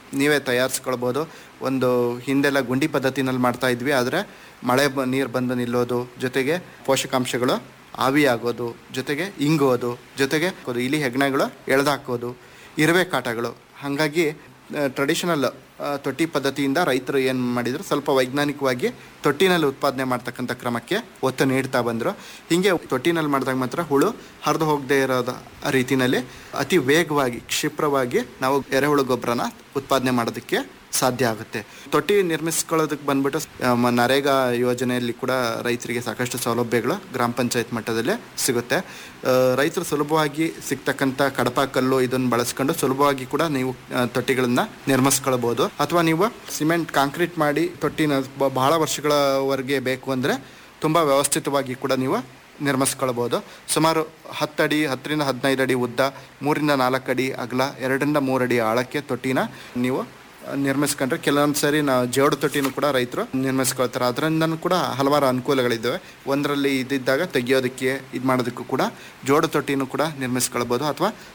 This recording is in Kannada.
ನೀವೇ ತಯಾರಿಸ್ಕೊಳ್ಬೋದು ಒಂದು ಹಿಂದೆಲ್ಲ ಗುಂಡಿ ಪದ್ಧತಿನಲ್ಲಿ ಮಾಡ್ತಾ ಇದ್ವಿ ಆದರೆ ಮಳೆ ಬ ನೀರು ಬಂದು ನಿಲ್ಲೋದು ಜೊತೆಗೆ ಪೋಷಕಾಂಶಗಳು ಆವಿಯಾಗೋದು ಜೊತೆಗೆ ಇಂಗೋದು ಜೊತೆಗೆ ಅದು ಇಲಿ ಹೆಗ್ಣಗಳು ಎಳೆದಾಕೋದು ಇರುವೆ ಕಾಟಗಳು ಹಾಗಾಗಿ ಟ್ರೆಡಿಷನಲ್ ತೊಟ್ಟಿ ಪದ್ಧತಿಯಿಂದ ರೈತರು ಏನು ಮಾಡಿದ್ರು ಸ್ವಲ್ಪ ವೈಜ್ಞಾನಿಕವಾಗಿ ತೊಟ್ಟಿನಲ್ಲಿ ಉತ್ಪಾದನೆ ಮಾಡ್ತಕ್ಕಂಥ ಕ್ರಮಕ್ಕೆ ಒತ್ತು ನೀಡ್ತಾ ಬಂದರು ಹೀಗೆ ತೊಟ್ಟಿನಲ್ಲಿ ಮಾಡಿದಾಗ ಮಾತ್ರ ಹುಳು ಹರಿದು ಹೋಗದೇ ಇರೋದ ರೀತಿಯಲ್ಲಿ ಅತಿ ವೇಗವಾಗಿ ಕ್ಷಿಪ್ರವಾಗಿ ನಾವು ಎರೆಹುಳು ಗೊಬ್ಬರನ ಉತ್ಪಾದನೆ ಮಾಡೋದಕ್ಕೆ ಸಾಧ್ಯ ಆಗುತ್ತೆ ತೊಟ್ಟಿ ನಿರ್ಮಿಸ್ಕೊಳ್ಳೋದಕ್ಕೆ ಬಂದ್ಬಿಟ್ಟು ಆ, ಮ- ನರೇಗಾ ಯೋಜನೆಯಲ್ಲಿ ಕೂಡ ರೈತರಿಗೆ ಸಾಕಷ್ಟು ಸೌಲಭ್ಯಗಳು ಗ್ರಾಮ ಪಂಚಾಯತ್ ಮಟ್ಟದಲ್ಲೇ ಸಿಗುತ್ತೆ ಆ, ರೈತರು ಸುಲಭವಾಗಿ ಸಿಗ್ತಕ್ಕಂಥ ಕಡಪ ಕಲ್ಲು ಇದನ್ನು ಬಳಸ್ಕೊಂಡು ಸುಲಭವಾಗಿ ಕೂಡ ನೀವು ಆ, ತೊಟ್ಟಿಗಳನ್ನ ನಿರ್ಮಿಸ್ಕೊಳ್ಬೋದು ಅಥವಾ ನೀವು ಸಿಮೆಂಟ್ ಕಾಂಕ್ರೀಟ್ ಮಾಡಿ ತೊಟ್ಟಿನ ಬ- ಬಹಳ ವರ್ಷಗಳವರೆಗೆ ಬೇಕು ಅಂದರೆ ತುಂಬ ವ್ಯವಸ್ಥಿತವಾಗಿ ಕೂಡ ನೀವು ನಿರ್ಮಿಸ್ಕೊಳ್ಬೋದು ಸುಮಾರು ಹತ್ತಡಿ ಹತ್ತರಿಂದ ಹದಿನೈದು ಅಡಿ ಉದ್ದ ಮೂರಿಂದ ನಾಲ್ಕು ಅಡಿ ಅಗಲ ಎರಡರಿಂದ ಮೂರು ಅಡಿ ಆಳಕ್ಕೆ ತೊಟ್ಟಿನ ನೀವು ನಿರ್ಮಿಸ್ಕೊಂಡ್ರೆ ಕೆಲವೊಂದು ಸರಿ ನಾವು ಜೋಡು ತೊಟ್ಟಿನೂ ಕೂಡ ರೈತರು ನಿರ್ಮಿಸ್ಕೊಳ್ತಾರೆ ಅದರಿಂದನೂ ಕೂಡ ಹಲವಾರು ಅನುಕೂಲಗಳಿದ್ದಾವೆ ಒಂದರಲ್ಲಿ ಇದ್ದಿದ್ದಾಗ ತೆಗಿಯೋದಕ್ಕೆ ಇದು ಮಾಡೋದಕ್ಕೂ ಕೂಡ ಜೋಡು ತೊಟ್ಟಿನೂ ಕೂಡ ನಿರ್ಮಿಸ್ಕೊಳ್ಬೋದು ಅಥವಾ